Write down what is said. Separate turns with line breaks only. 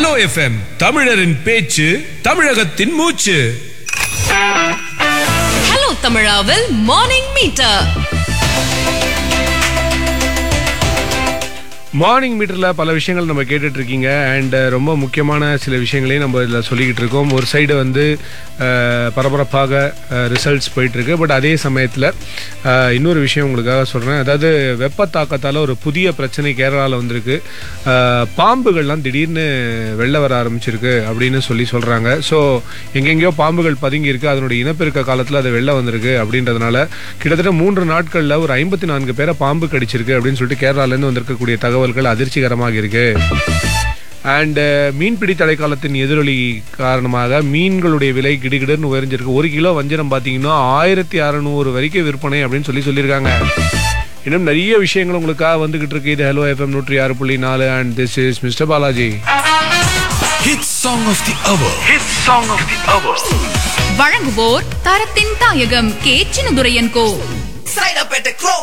Hello FM தமிழரின் பேச்சு தமிழகத்தின் மூச்சு
ஹலோ தமிழாவில் மார்னிங் மீட்டர்
மார்னிங் மீட்டரில் பல விஷயங்கள் நம்ம கேட்டுட்டு இருக்கீங்க அண்ட் ரொம்ப முக்கியமான சில விஷயங்களையும் நம்ம இதில் சொல்லிக்கிட்டு இருக்கோம் ஒரு சைடு வந்து அஹ், பரபரப்பாக ரிசல்ட்ஸ் போயிட்டுருக்கு பட் அதே சமயத்தில் இன்னொரு விஷயம் உங்களுக்காக சொல்கிறேன் அதாவது வெப்ப தாக்கத்தால் ஒரு புதிய பிரச்சனை கேரளாவில் வந்திருக்கு அஹ், பாம்புகள்லாம் திடீர்னு வெளில வர ஆரம்பிச்சிருக்கு அப்படின்னு சொல்லி சொல்கிறாங்க ஸோ எங்கெங்கேயோ பாம்புகள் பதுங்கி இருக்கு அதனுடைய இனப்பெருக்க காலத்தில் அது வெளில வந்திருக்கு அப்படின்றதுனால கிட்டத்தட்ட மூன்று நாட்களில் ஒரு ஐம்பத்தி நான்கு பேரை பாம்பு கடிச்சிருக்கு அப்படின்னு சொல்லிட்டு கேரளாலேருந்து வந்திருக்கக்கூடிய தகவல்கள் அதிர்ச்சிகரமாக இருக்கு அண்ட் மீன்பிடி தடைக்காலத்தின் எதிரொலி காரணமாக மீன்களுடைய விலை கிடுகிடுன்னு உயர்ந்திருக்கு ஒரு கிலோ வஞ்சரம் பார்த்தீங்கன்னா ஆயிரத்தி அறநூறு வரைக்கும் விற்பனை அப்படின்னு சொல்லி சொல்லியிருக்காங்க இன்னும் நிறைய விஷயங்கள் உங்களுக்காக வந்துகிட்டு இருக்கு இது ஹலோ எஃப்எம் நூற்றி ஆறு புள்ளி நாலு and this is mister Balaji
Hit song of the hour. Hit song of the hour.
வழங்குவோர் தரத்தின் தாயகம் K Chinnadurayan co
Sign up at the Chrome